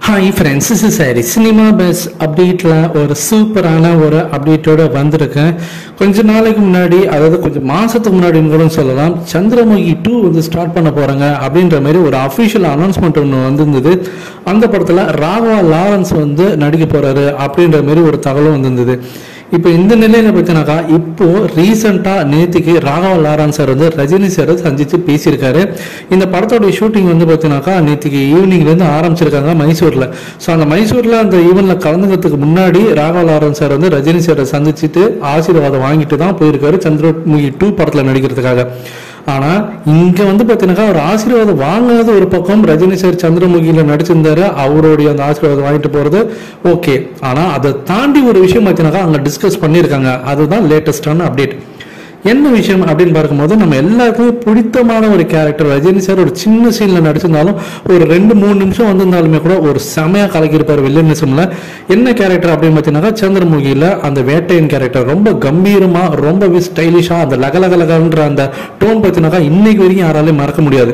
hi friends is சாரி cinema buzz அப்டேட்டில் ஒரு சூப்பரான ஒரு அப்டேட்டோட வந்திருக்கேன் கொஞ்ச நாளைக்கு முன்னாடி அதாவது கொஞ்சம் மாதத்துக்கு முன்னாடின்னு கூட சொல்லலாம் சந்திரமுகி டூ வந்து ஸ்டார்ட் பண்ண போகிறாங்க அப்படின்ற மாதிரி ஒரு அஃபிஷியல் அனௌன்ஸ்மெண்ட் ஒன்று வந்திருந்தது அந்த படத்தில் ராகவா லாரன்ஸ் வந்து நடிக்க போகிறாரு அப்படின்ற மாதிரி ஒரு தகவலும் வந்திருந்தது இப்போ இந்த நிலையில பார்த்தீங்கன்னாக்கா இப்போ ரீசெண்டாக நேத்திக்கு ராகவ லாரன்ஸ் சார் வந்து ரஜினி சார் சந்திச்சு பேசியிருக்காரு இந்த படத்தோட ஷூட்டிங் வந்து பார்த்தீங்கன்னாக்கா நேத்திக்கு ஈவினிங்லேருந்து ஆரம்பிச்சிருக்காங்க மைசூரில் ஸோ அந்த மைசூரில் அந்த ஈவெண்ட்ல கலந்துக்கிறதுக்கு முன்னாடி ராகவ லாரன்ஸ் சார் வந்து ரஜினி சாரை சந்திச்சுட்டு ஆசீர்வாதம் வாங்கிட்டு தான் போயிருக்காரு சந்திரமுகி டூ படத்தில் நடிக்கிறதுக்காக ஆனா இங்க வந்து பாத்தீங்கன்னா ஒரு ஆசீர்வாதம் வாங்கினது ஒரு பக்கம் ரஜினி சார் சந்திரமுகியில நடிச்சிருந்தாரு அவருடைய அந்த ஆசீர்வாதம் வாங்கிட்டு போறது ஓகே ஆனா அதை தாண்டி ஒரு விஷயம் பார்த்தீங்கன்னா அங்க டிஸ்கஸ் பண்ணியிருக்காங்க அதுதான் லேட்டஸ்டான அப்டேட் என்ன விஷயம் அப்படின்னு பார்க்கும்போது நம்ம எல்லாருக்குமே பிடித்தமான ஒரு கேரக்டர் ரஜினி சார் ஒரு சின்ன சீன்ல நடிச்சிருந்தாலும் ஒரு ரெண்டு மூணு நிமிஷம் வந்திருந்தாலுமே கூட ஒரு செமையா கலக்கியிருப்பார் வில்லனிசம்ல என்ன கேரக்டர் அப்படின்னு பார்த்தீங்கன்னா சந்திரமுகியில அந்த வேட்டையன் கேரக்டர் ரொம்ப கம்பீரமா ரொம்பவே ஸ்டைலிஷா அந்த லகலகலகன்ற அந்த டோன் பார்த்தீங்கன்னாக்கா இன்னைக்கு வரைக்கும் யாராலையும் மறக்க முடியாது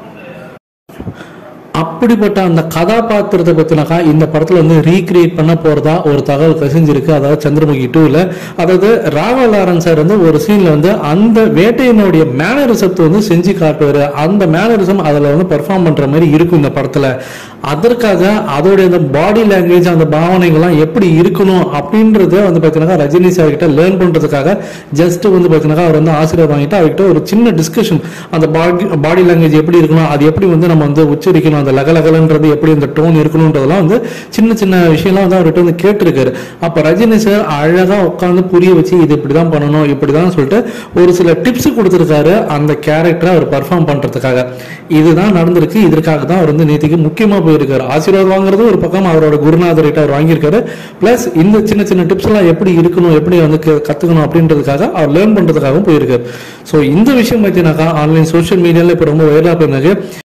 அப்படிப்பட்ட அந்த கதாபாத்திரத்தை பத்தினாக்கா இந்த படத்துல வந்து ரீக்ரியேட் பண்ண போறதா ஒரு தகவல் கசிஞ்சிருக்கு அதாவது சந்திரமுகி டூல அதாவது ராவா லாரன் சார் வந்து ஒரு சீன்ல வந்து அந்த வேட்டையினுடைய மேனரிசத்தை வந்து செஞ்சு காட்டுவாரு அந்த மேனரிசம் அதுல வந்து பெர்ஃபார்ம் பண்ற மாதிரி இருக்கும் இந்த படத்துல அதற்காக அதோடைய அந்த பாடி லாங்குவேஜ் அந்த பாவனைகள்லாம் எப்படி இருக்கணும் அப்படின்றத வந்து பார்த்தீங்கன்னா ரஜினி சார் கிட்ட லேர்ன் பண்றதுக்காக ஜஸ்ட் வந்து பார்த்தீங்கன்னா அவர் வந்து ஆசீர்வாதம் வாங்கிட்டு அவர்கிட்ட ஒரு சின்ன டிஸ்கஷன் அந்த பாடி பாடி லாங்குவேஜ் எப்படி இருக்கணும் அது எப்படி வந்து நம்ம வந்து உச்சரிக்கணும் அந்த லகலகலன்றது எப்படி அந்த டோன் இருக்கணுன்றதெல்லாம் வந்து சின்ன சின்ன விஷயம்லாம் வந்து அவர்கிட்ட வந்து கேட்டிருக்காரு அப்ப ரஜினி சார் அழகா உட்காந்து புரிய வச்சு இது இப்படிதான் பண்ணணும் இப்படிதான் சொல்லிட்டு ஒரு சில டிப்ஸ் கொடுத்திருக்காரு அந்த கேரக்டரை அவர் பர்ஃபார்ம் பண்றதுக்காக இதுதான் நடந்திருக்கு இதற்காக தான் அவர் வந்து நேத்திக்கு முக்கியமா போயிருக்காரு ஆசீர்வாதம் வாங்குறது ஒரு பக்கம் அவரோட குருநாதர்கிட்ட அவர் வாங்கியிருக்காரு பிளஸ் இந்த சின்ன சின்ன டிப்ஸ் எல்லாம் எப்படி இருக்கணும் எப்படி வந்து க- கத்துக்கணும் அப்படின்றதுக்காக அவர் லேர்ன் பண்றதுக்காகவும் போயிருக்காரு ஸோ இந்த விஷயம் பார்த்தீங்கன்னாக்கா ஆன்லைன் சோஷியல் மீடியால இப்போ ரொம்ப வைரலா போயிருந்தாங்க